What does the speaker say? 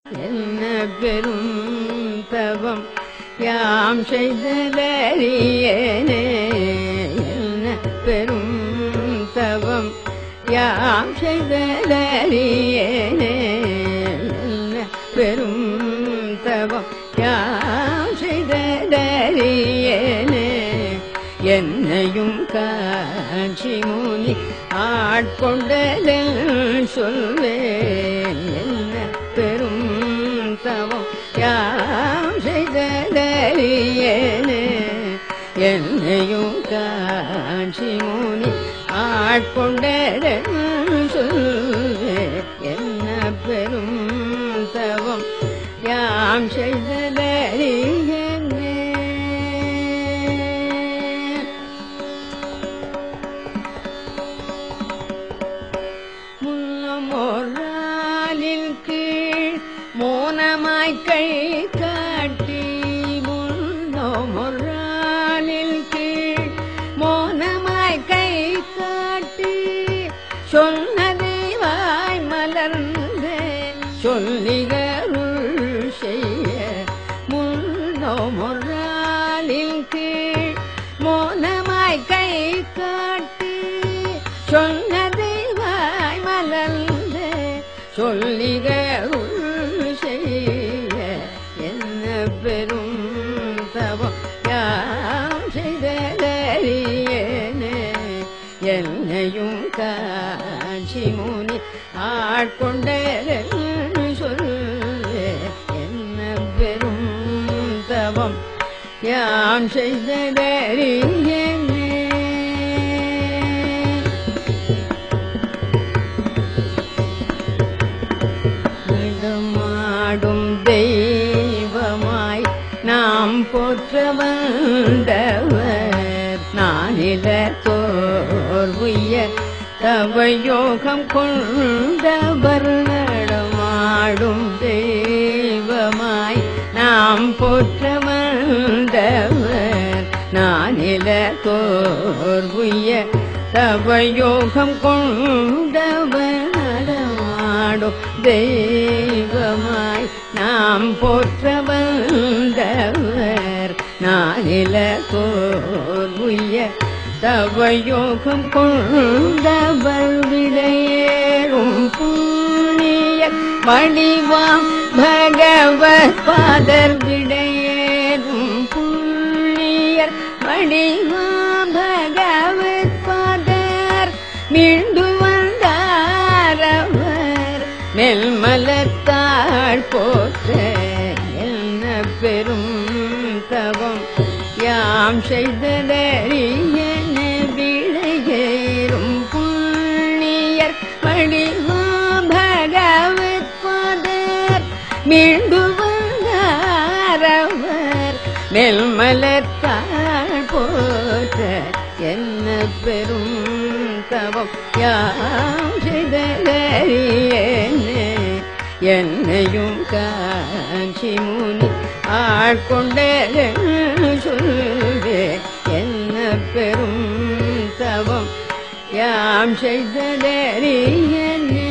என்ன பெரும் தவம் யாம் செய்தலறியேனே என்ன பெரும் தவம் யாம் செய்தலறியேனே என்ன பெரும் தவம் யாம் செய்தலறியேனே என்னையும் காட்சி முனி ஆட்கொண்டதில் சொல்வேன் என்ன பெரும் தவம் யாம் செய்ததறியேனே என்னையும் காட்சி முனி ஆட்கொண்டதில் சொல்வேன் என்ன பெரும் தவம் யாம் செய்ததறியேனே முன்னமொராலின் கீழ் மோனமாய் கை காட்டி முன்னமொராலின் கீழ் மோனமாய் கை காட்டி சொன்னதை வாய் மலர்ந்து சொல்லிகருள் செய்ய முன்னமொராலின் கீழ் மோனமாய் கை காட்டி சொன்னதை வாய் மலர்ந்து சொல்லிகருள் செய்ய என்ன பெரும் தவம் யாம் செய்தறியேனே என்னையும் காட்சி முனி ஆட்கொண்ட சொல்ல என்ன பெரும் தவம் யாம் செய்தறியேனே நடமாடும் தெய்வமாய் நாம் போற்ற வந்தவர் நானில தோர்வுய தவயோகம் கொண்டவர் நடமாடும் தெய்வமாய் நாம் போற்ற வந்தவர் நானில தோர்வுய தவயோகம் கொண்டவர் நடமாடும் தெய்வமாய் நாம் போற்ற வந்தவர் நானில தோர்வுய தவயோகம் கொண்டவர் விடையேறும் புண்ணிய வடிவாம் பகவத் பாதர் விடையேறும் புண்ணியர் வடிவாம் பகவத் பாதர் மீண்டு வந்தாரவர் மெல்மலத்தாள் போற்ற என்ன பெரும் தவம் யாம் செய்ததறியன விடையேறும் புண்ணியர் வடிவாம் பகவத் பாதர் மீண்டு வந்தாரவர் மெல்மலத்தாள் போற்ற என்ன பெரும் தவம் யாம் செய்தறியேனே என்னையும் காட்சி முனி ஆட்கொண்ட சொல்வே என்ன பெரும் தவம் யாம் செய்தறியேனே